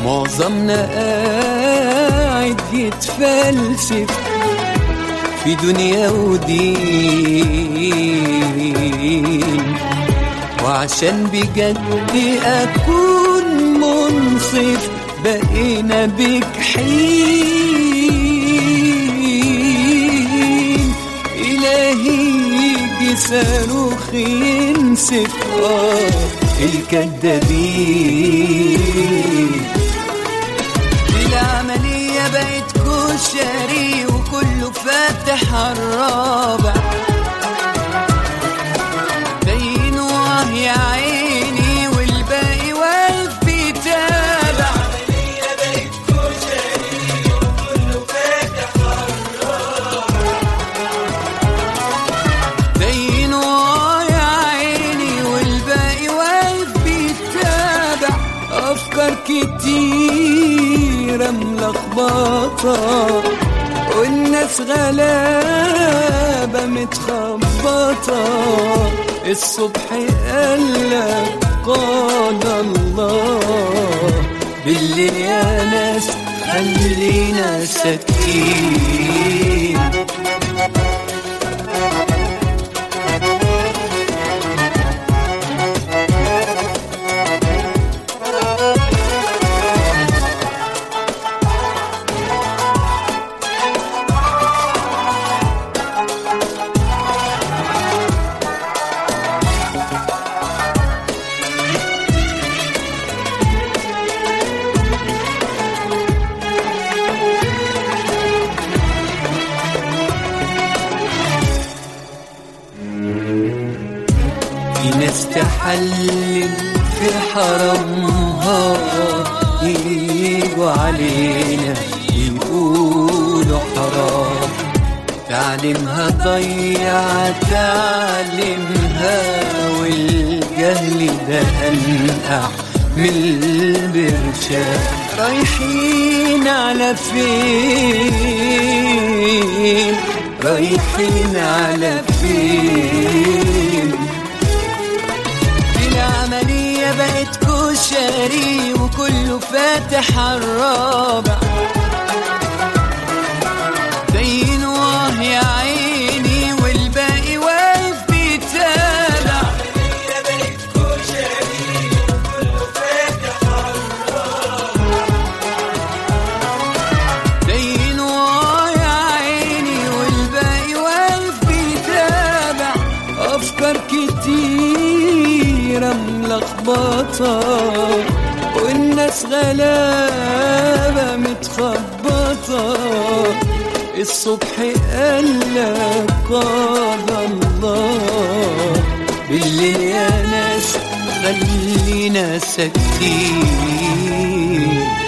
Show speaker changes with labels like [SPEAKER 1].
[SPEAKER 1] معظمنا قاعد يتفلسف في دنيا ودين وعشان بجد أكون منصف بقينا بك حين إلهي يجي صاروخ ينسف آه الكدابين العملية بقت كشري وكله فاتح الرابع بينوه يا عيني والباقي واقف بيتابع بينوه يا عيني والباقي واقف بيتابع أفكار كتيرة ملخبطة والناس غلابة متخبطة الصبح قالك قال الله بالليل يا ناس خلينا ساكتين في ناس تحلل في حرمها يجوا علينا يقولوا حرام تعليمها ضيع تعليمها والجهل ده أنقع من البرشام رايحين على فين رايحين على فين العملية بقت كشري وكله فاتح الرابع بينوه يا عيني والباقي واقف بيتابع بينوه يا عيني والباقي واقف بيتابع أفكار كتيرة ملخبطة والناس غلابة متخبطة الصبح قالك قال الله بالليل يا ناس خلينا ساكتين